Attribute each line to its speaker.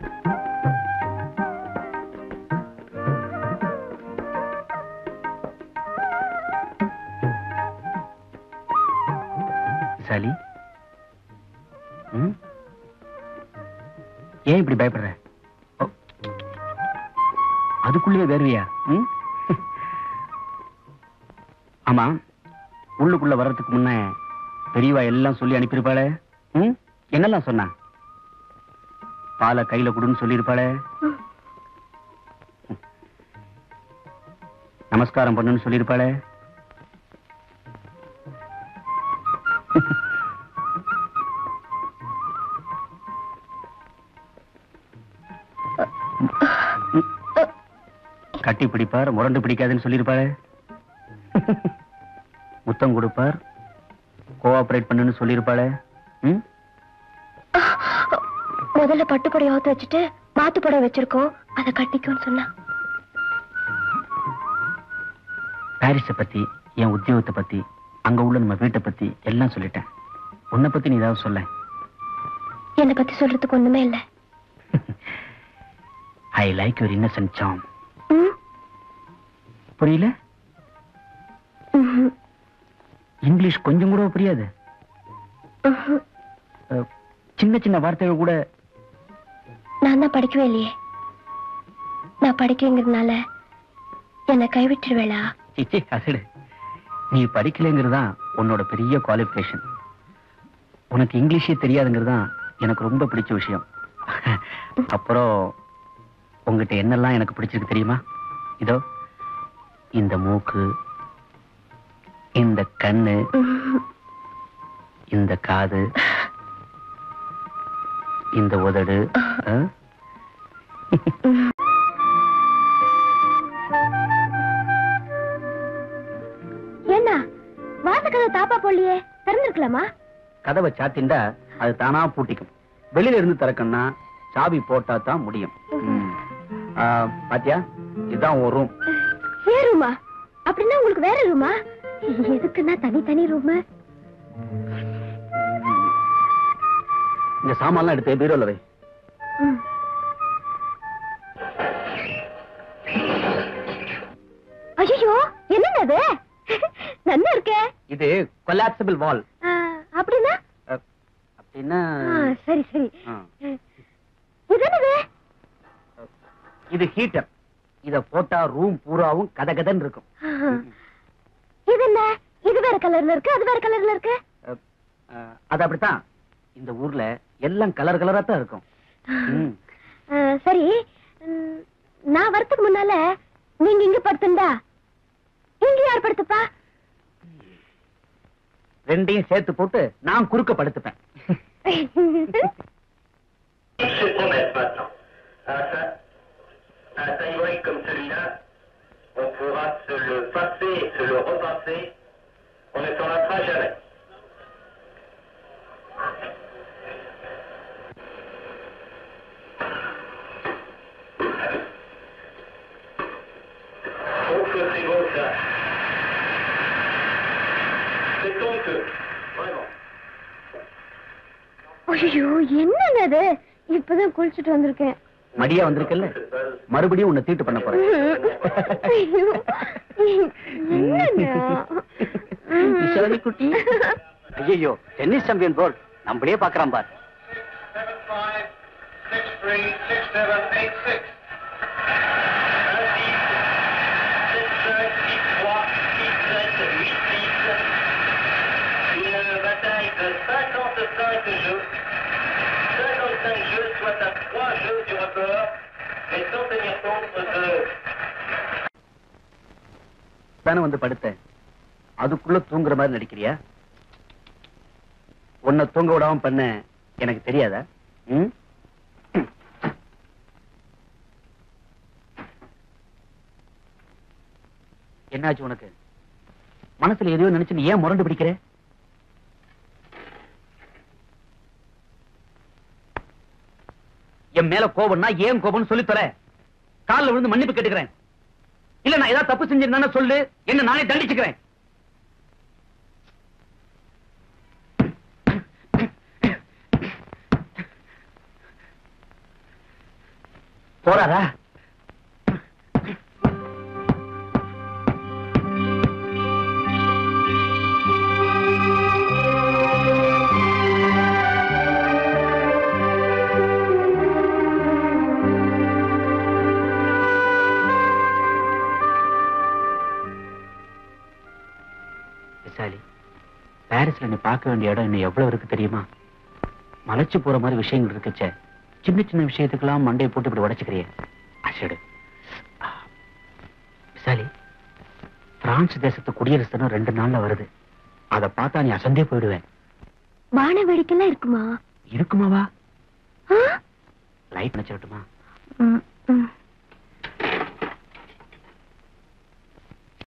Speaker 1: சலி ம்? ஏன் இப்படி பயப்படுற ஓ. அதுக்குள்ளேயே வேறுவியா ம்? ஆமா உள்ளுக்குள்ள வர்றதுக்கு முன்ன பெரியவா எல்லாம் சொல்லி அனுப்பியிருப்பாளே ம்? என்னெல்லாம் சொன்னா பாலை கையில கொடுன்னு சொல்லியிருப்பாளே
Speaker 2: ம்.
Speaker 1: நமஸ்காரம் பண்ணுன்னு சொல்லியிருப்பாளே கட்டி பிடிப்பார் முரண்டு பிடிக்காதுன்னு சொல்லியிருப்பாரு முத்தம் கொடுப்பார் கோஆபரேட் பண்ணுன்னு சொல்லியிருப்பாளே ம்?
Speaker 2: முதல்ல பட்டுப்படி அவுத்து வச்சுட்டு மாத்து புடவை வச்சிருக்கோம் அதை கட்டிக்கோன்னு சொன்னா
Speaker 1: பாரிஸை பத்தி என் உத்தியோகத்தை பத்தி அங்க உள்ள நம்ம வீட்டை பத்தி எல்லாம் சொல்லிட்டேன் உன்னை பத்தி நீ ஏதாவது சொல்ல
Speaker 2: என்னை பத்தி சொல்றதுக்கு ஒண்ணுமே இல்ல
Speaker 1: I like your innocent Sam
Speaker 2: ம்?
Speaker 1: புரியல
Speaker 2: ம்ஹும்.
Speaker 1: இங்கிலீஷ் கொஞ்சம் கூட புரியாது
Speaker 2: ம்ஹும்.
Speaker 1: அஹ், சின்ன சின்ன வார்த்தைகள் கூட
Speaker 2: நான் தான் படிக்கவே இல்லையே நான் படிக்கலைங்கிறதுனால என்னை கைவிட்டுருவேளா
Speaker 1: சிச்சி அசடு நீ படிக்கலைங்கிறதுதான் உன்னோட பெரிய குவாலிஃபிகேஷன் உனக்கு இங்கிலீஷே தெரியாதுங்கிறதுதான் எனக்கு ரொம்ப பிடிச்ச விஷயம் அப்புறம் உங்ககிட்ட என்னெல்லாம் எனக்கு பிடிச்சிருக்கு தெரியுமா இதோ இந்த மூக்கு இந்த கண்ணு
Speaker 2: ம்ஹும்.
Speaker 1: இந்த காது இந்த உதடு ஆ?
Speaker 2: என்ன வாசக்கதை தாப்பா போடலையே திறந்திருக்கலாமா
Speaker 1: கதவை சாத்திண்டா அது தானா பூட்டிக்கும் வெளியில இருந்து திறக்கணும்னா சாவி போட்டா தான் முடியும் ம். ஆ, பாத்தியா இதுதான் ஒரு ரூம்
Speaker 2: ஏ ரூமா அப்படின்னா உங்களுக்கு வேற ரூமா எதுக்குன்னா தனி தனி ரூம்
Speaker 1: இந்த சாமான்லாம் எடுத்து பீரோல வை
Speaker 2: ஐயோ என்னங்க அது நல்லா இருக்கே
Speaker 1: இது கொலாப்சபிள் வால்
Speaker 2: ஆ, அப்படின்னா
Speaker 1: அப்படின்னா
Speaker 2: ஆ, சரி சரி
Speaker 1: ஆ.
Speaker 2: இது என்னது
Speaker 1: இது ஹீட்டர் இத போட்டா ரூம் பூராவும் கதகதன்னு இருக்கும்
Speaker 2: ஆ. இது என்ன இது வேற கலர்ல இருக்கு அது வேற கலர்ல இருக்கு
Speaker 1: அஹ், அஹ், அது அப்படித்தான் இந்த ஊர்ல எல்லாம் கலர் கலரா தான் இருக்கும் ம்.
Speaker 2: ஆ, சரி ம், நான் வரதுக்கு முன்னால நீங்க இங்க படுத்துண்டா இங்க யார் படுத்துப்பா
Speaker 1: ரெண்டையும் சேர்த்து போட்டு நான் குறுக்க படுத்துப்பேன்
Speaker 3: se promette maintenant. Un, ta- un taïwanais comme celui-là, on pourra se le passer et se le repasser. On ne s'en lassera jamais. Oh, que c'est beau ça. C'est ton feu, vraiment.
Speaker 2: ஐயோ என்னங்க அது இப்பதான் குளிச்சுட்டு வந்திருக்கேன்
Speaker 1: மடியா வந்திருக்கல்ல மறுபடியும் உன்னை தீட்டு பண்ண போறேன்
Speaker 2: ஐயோ, என்னங்க?
Speaker 1: கிஷோரி குட்டி ஐயோ டென்னிஸ் சாம்பியன் போர்டு நம்மளே பாக்குறான் பார்
Speaker 3: Seven five, six three, six seven, eight six. Un dix, sept cinq, six trois, six sept, huit six. Une bataille de 55 jeux. 55 jeux, soit à 3 jeux du record. Et sans tenir compte de
Speaker 1: தானே வந்து படுத்தேன் அதுக்குள்ள தூங்குற மாதிரி நடிக்கிறியா உன்னை தூங்க விடாம பண்ண எனக்கு தெரியாதா ம்? என்னாச்சு உனக்கு மனசுல எதையோ நினைச்சு நீ ஏன் முரண்டு பிடிக்கிற என் மேல கோபம்னா ஏன் கோபம்னு சொல்லி தொலை காலில் விழுந்து மன்னிப்பு கேட்டுக்கிறேன் இல்ல நான் ஏதாவது தப்பு செஞ்சிருந்தேன்னா சொல்லு என்ன நானே தண்டிச்சுக்கிறேன் போறாரா விசாலி பாரிஸ்ல நீ பார்க்க வேண்டிய இடம் இன்னும் எவ்வளவு இருக்கு தெரியுமா மலைச்சு போற மாதிரி விஷயங்கள் இருக்குச்சே சின்ன சின்ன விஷயத்துக்கெல்லாம் மண்டையை போட்டு இப்படி உடைச்சுக்கிறியே அசடு விசாலி பிரான்ஸ் தேசத்து குடியரசு தினம் ரெண்டு நாள்ல வருது அத பார்த்தா நீ அசந்தே போயிடுவேன்
Speaker 2: வான வேடிக்கைலாம் இருக்குமா
Speaker 1: இருக்குமாவா
Speaker 2: ஆ?
Speaker 1: லைட் நினைச்சிடட்டுமா